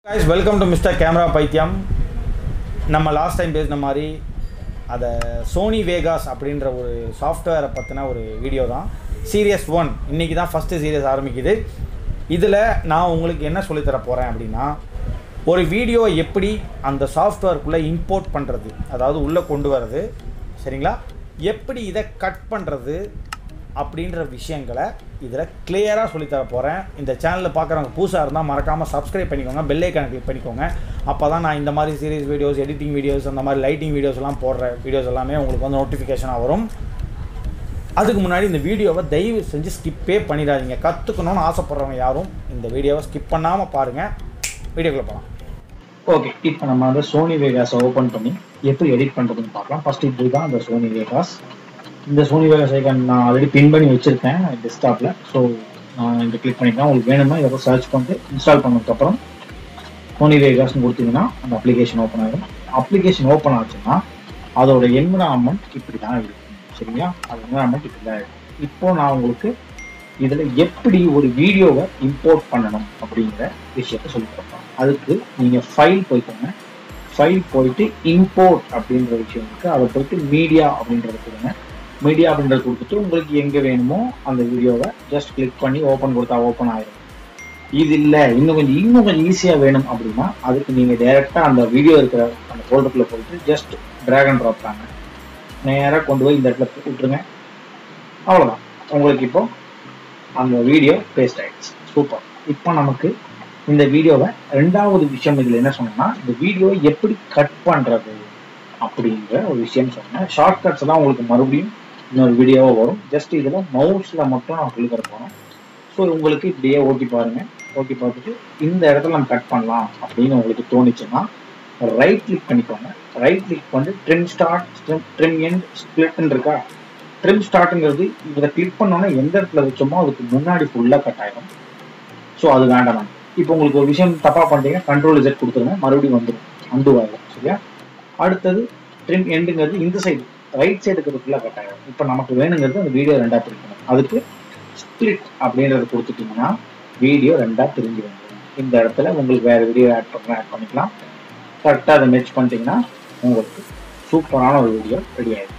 guys welcome to mister camera பைத்தியம் நம்ம last time பேசின மாதிரி அதை சோனி வேகாஸ் அப்படின்ற ஒரு சாஃப்ட்வேரை பற்றின ஒரு வீடியோ தான் சீரியஸ் ஒன் இன்றைக்கி தான் ஃபஸ்ட்டு சீரியஸ் ஆரம்பிக்குது இதில் நான் உங்களுக்கு என்ன சொல்லித் தர போகிறேன் அப்படின்னா ஒரு வீடியோ எப்படி அந்த சாஃப்ட்வேருக்குள்ளே இம்போர்ட் பண்ணுறது அதாவது உள்ளே கொண்டு வர்றது சரிங்களா எப்படி இதை கட் பண்ணுறது அப்படின்ற விஷயங்களை இதில் கிளியராக சொல்லித்தர போகிறேன் இந்த சேனலில் பார்க்குறவங்க புதுசாக இருந்தால் மறக்காமல் சப்ஸ்கிரைப் பண்ணிக்கோங்க பெல் ஐக்கானை கிளிக் பண்ணிக்கோங்க அப்போ தான் நான் இந்த மாதிரி சீரியஸ் வீடியோஸ் எடிட்டிங் வீடியோஸ் அந்த மாதிரி லைட்டிங் வீடியோஸ் எல்லாம் போடுற வீடியோஸ் எல்லாமே உங்களுக்கு வந்து நோட்டிஃபிகேஷனாக வரும் அதுக்கு முன்னாடி இந்த வீடியோவை தயவு செஞ்சு ஸ்கிப்பே பண்ணிடாதீங்க கற்றுக்கணும்னு ஆசைப்படுறவங்க யாரும் இந்த வீடியோவை ஸ்கிப் பண்ணாமல் பாருங்கள் வீடியோக்குள்ளே போகலாம் ஓகே இப்போ நம்ம அந்த சோனி வேகாஸை ஓப்பன் பண்ணி எப்படி எடிட் பண்ணுறதுன்னு பார்க்கலாம் ஃபர்ஸ்ட் இப்படி தான் அந்த சோனி வேகாஸ் இந்த சோனி வேகாஸ் ஐக்கான் நான் ஆல்ரெடி பின் பண்ணி வச்சிருக்கேன் டெஸ்க்டாப்பில் ஸோ நான் இங்கே கிளிக் பண்ணிக்கலாம் உங்களுக்கு வேணும்னா இதை சர்ச் பண்ணிட்டு இன்ஸ்டால் பண்ணதுக்கப்புறம் சோனி வேகாஸ்னு கொடுத்தீங்கன்னா அந்த அப்ளிகேஷன் ஓப்பன் ஆகிடும் அப்ளிகேஷன் ஓப்பன் ஆச்சுன்னா அதோட என்விரான்மெண்ட் இப்படி தான் இருக்கும் சரிங்களா அது என்விரான்மெண்ட் இப்படி தான் இருக்கும் இப்போ நான் உங்களுக்கு இதில் எப்படி ஒரு வீடியோவை இம்போர்ட் பண்ணணும் அப்படிங்கிற விஷயத்த சொல்லி கொடுப்பேன் அதுக்கு நீங்கள் ஃபைல் போய்க்கோங்க ஃபைல் போயிட்டு இம்போர்ட் அப்படின்ற விஷயம் இருக்குது அதை போயிட்டு மீடியா அப்படின்றத கொடுங்க மீடியா அப்படின்றத கொடுத்துட்டு உங்களுக்கு எங்கே வேணுமோ அந்த வீடியோவை ஜஸ்ட் கிளிக் பண்ணி ஓப்பன் கொடுத்தா ஓப்பன் ஆயிடும் இது இல்லை இன்னும் கொஞ்சம் இன்னும் கொஞ்சம் ஈஸியாக வேணும் அப்படின்னா அதுக்கு நீங்கள் டைரெக்டாக அந்த வீடியோ இருக்கிற அந்த ஃபோல்டருக்குள்ள போயிட்டு ஜஸ்ட் ட்ராக் அண்ட் ட்ராப் தாங்க நேராக கொண்டு போய் இந்த இடத்துல விட்டுருங்க அவ்வளோதான் உங்களுக்கு இப்போ அந்த வீடியோ பேஸ்ட் ஆயிடுச்சு சூப்பர் இப்போ நமக்கு இந்த வீடியோவை ரெண்டாவது விஷயம் இதில் என்ன சொன்னேன்னா இந்த வீடியோவை எப்படி கட் பண்ணுறது அப்படிங்கிற ஒரு விஷயம் சொன்னேன் ஷார்ட் கட்ஸ் எல்லாம் உங்களுக்கு மறுபடியும் இன்னொரு வீடியோவாக வரும் ஜஸ்ட் இதில் மவுஸில் மட்டும் நான் சொல்லி தர போகிறேன் ஸோ உங்களுக்கு இப்படியே ஓட்டி பாருங்க ஓட்டி பார்த்துட்டு இந்த இடத்துல நம்ம கட் பண்ணலாம் அப்படின்னு உங்களுக்கு தோணுச்சுன்னா ரைட் கிளிக் பண்ணிக்கோங்க ரைட் கிளிக் பண்ணி ட்ரிம் ஸ்டார்ட் ட்ரிம் எண்ட் ஸ்பிளிட்னு இருக்கா ட்ரிம் ஸ்டார்ட்டுங்கிறது இதை கிளிக் பண்ணோன்னே எந்த இடத்துல வச்சோமோ அதுக்கு முன்னாடி ஃபுல்லாக கட் ஆகிடும் ஸோ அது வேண்டாம் இப்போ உங்களுக்கு ஒரு விஷயம் தப்பாக பண்ணிட்டீங்க கண்ட்ரோல் இசட் கொடுத்துருங்க மறுபடியும் வந்துடும் அண்டு ஆகும் சரியா அடுத்தது ட்ரிம் எண்டுங்கிறது இந்த சைடு ரைட் சைடு இருக்கிறது ஃபுல்லாக கட் ஆகிடும் இப்போ நமக்கு வேணுங்கிறது அந்த வீடியோ ரெண்டாக பிரிக்கணும் அதுக்கு ஸ்பிளிட் அப்படின்றத கொடுத்துட்டீங்கன்னா வீடியோ ரெண்டாக பிரிஞ்சு வந்துடும் இந்த இடத்துல உங்களுக்கு வேறு வீடியோ ஆட் பண்ண ஆட் பண்ணிக்கலாம் கரெக்டாக அதை மெச் பண்ணிட்டீங்கன்னா உங்களுக்கு சூப்பரான ஒரு வீடியோ ரெடி ஆகிடும்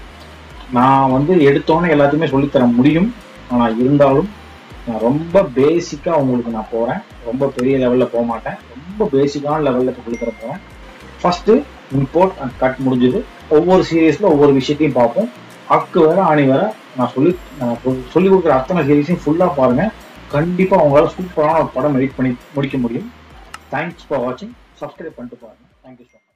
நான் வந்து எடுத்தோன்னே எல்லாத்தையுமே சொல்லித்தர முடியும் ஆனால் இருந்தாலும் நான் ரொம்ப பேசிக்காக உங்களுக்கு நான் போகிறேன் ரொம்ப பெரிய லெவலில் போக மாட்டேன் ரொம்ப பேசிக்கான லெவலில் இப்போ சொல்லித்தர போகிறேன் ஃபஸ்ட்டு இம்போர்ட் அண்ட் கட் முடிஞ்சது ஒவ்வொரு சீரியஸில் ஒவ்வொரு விஷயத்தையும் பார்ப்போம் அக்கு வேற ஆணி வேற நான் சொல்லி நான் சொல்லி கொடுக்குற அத்தனை சீரியஸையும் ஃபுல்லாக பாருங்கள் கண்டிப்பாக உங்களால் சூப்பரான ஒரு படம் எடிட் பண்ணி முடிக்க முடியும் தேங்க்ஸ் ஃபார் வாட்சிங் சப்ஸ்கிரைப் பண்ணிட்டு பாருங்கள் தேங்க்யூ ஸோ மச்